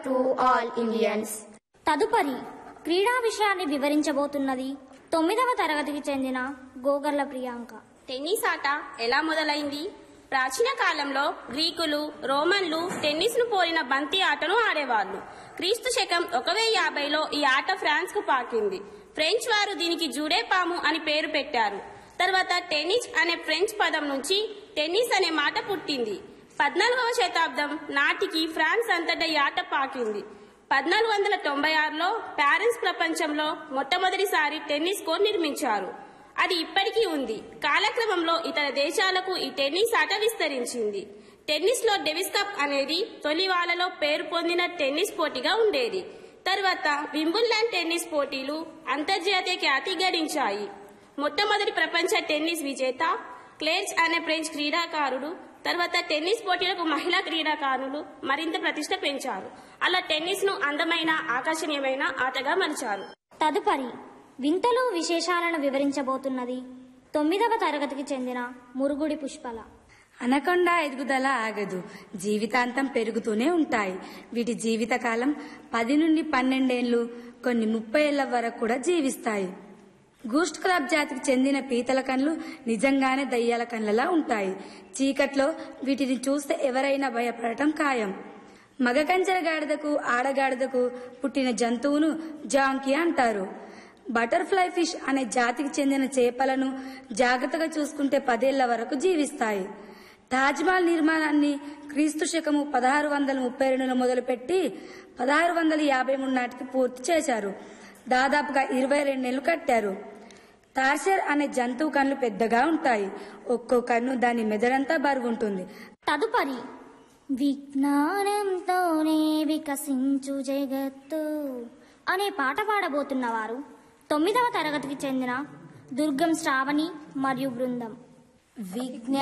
to all Indians. తదుపరి క్రీడా విషయాన్ని వివరించబోతున్నది తొమ్మిదవ తరగతికి చెందిన గోగర్ల ప్రియాంక టెన్నిస్ ఆట ఎలా మొదలైంది ప్రాచీన కాలంలో గ్రీకులు రోమన్లు టెన్నిస్ ను పోలిన బంతి ఆటను ఆడేవాళ్ళు క్రీస్తు శకం ఒక వెయ్యి యాభైలో ఈ ఆట ఫ్రాన్స్ కు పాకింది ఫ్రెంచ్ వారు దీనికి జూడే పాము అని పేరు పెట్టారు తర్వాత టెన్నిస్ అనే ఫ్రెంచ్ పదం నుంచి టెన్నిస్ అనే మాట పుట్టింది పద్నాలుగవ శతాబ్దం నాటికి ఫ్రాన్స్ అంతటా ఈ ఆట పాకింది పద్నాలుగు వందల తొంభై ఆరులో ప్యారిస్ ప్రపంచంలో మొట్టమొదటిసారి టెన్నిస్ కోర్ట్ నిర్మించారు అది ఇప్పటికీ ఉంది కాలక్రమంలో ఇతర దేశాలకు ఈ టెన్నిస్ ఆట విస్తరించింది టెన్నిస్ లో డెవిస్ కప్ అనేది తొలి వాళ్ళలో పేరు పొందిన టెన్నిస్ పోటీగా ఉండేది తర్వాత వింబుల్లాండ్ టెన్నిస్ పోటీలు అంతర్జాతీయ ఖ్యాతి గడించాయి మొట్టమొదటి ప్రపంచ టెన్నిస్ విజేత క్లేర్స్ అనే ఫ్రెంచ్ క్రీడాకారుడు తర్వాత టెన్నిస్ పోటీలకు మహిళా క్రీడాకారులు మరింత ప్రతిష్ట పెంచారు అలా టెన్నిస్ ను అందమైన ఆకర్షణీయమైన ఆటగా మలిచారు తదుపరి వింతలు విశేషాలను వివరించబోతున్నది తొమ్మిదవ తరగతికి చెందిన మురుగుడి పుష్పల అనకొండ ఎదుగుదల ఆగదు జీవితాంతం పెరుగుతూనే ఉంటాయి వీటి జీవితకాలం పది నుండి పన్నెండేళ్లు కొన్ని ముప్పై ఏళ్ల వరకు కూడా జీవిస్తాయి గూస్ట్ క్రాబ్ జాతికి చెందిన పీతల కళ్ళు నిజంగానే దయ్యాల కళ్ళలా ఉంటాయి చీకట్లో వీటిని చూస్తే ఎవరైనా భయపడటం ఖాయం మగ కంచెల గాడిదకు ఆడగాడిదకు పుట్టిన జంతువును జాంకీ అంటారు బటర్ఫ్లై ఫిష్ అనే జాతికి చెందిన చేపలను జాగ్రత్తగా చూసుకుంటే పదేళ్ల వరకు జీవిస్తాయి తాజ్మహల్ నిర్మాణాన్ని క్రీస్తు శకము పదహారు వందల ముప్పై రెండులో మొదలుపెట్టి పదహారు వందల యాభై మూడు నాటికి పూర్తి చేశారు దాదాపుగా ఇరవై రెండేళ్లు కట్టారు తార్షర్ అనే జంతువు కన్ను పెద్దగా ఉంటాయి ఒక్కో కన్ను దాని మెదడంతా బరుగుంటుంది తదుపరి విజ్ఞానంతోనే వికసించు జగత్తు అనే పాట పాడబోతున్న వారు తొమ్మిదవ తరగతికి చెందిన దుర్గం శ్రావణి మరియు బృందం విజ్ఞాన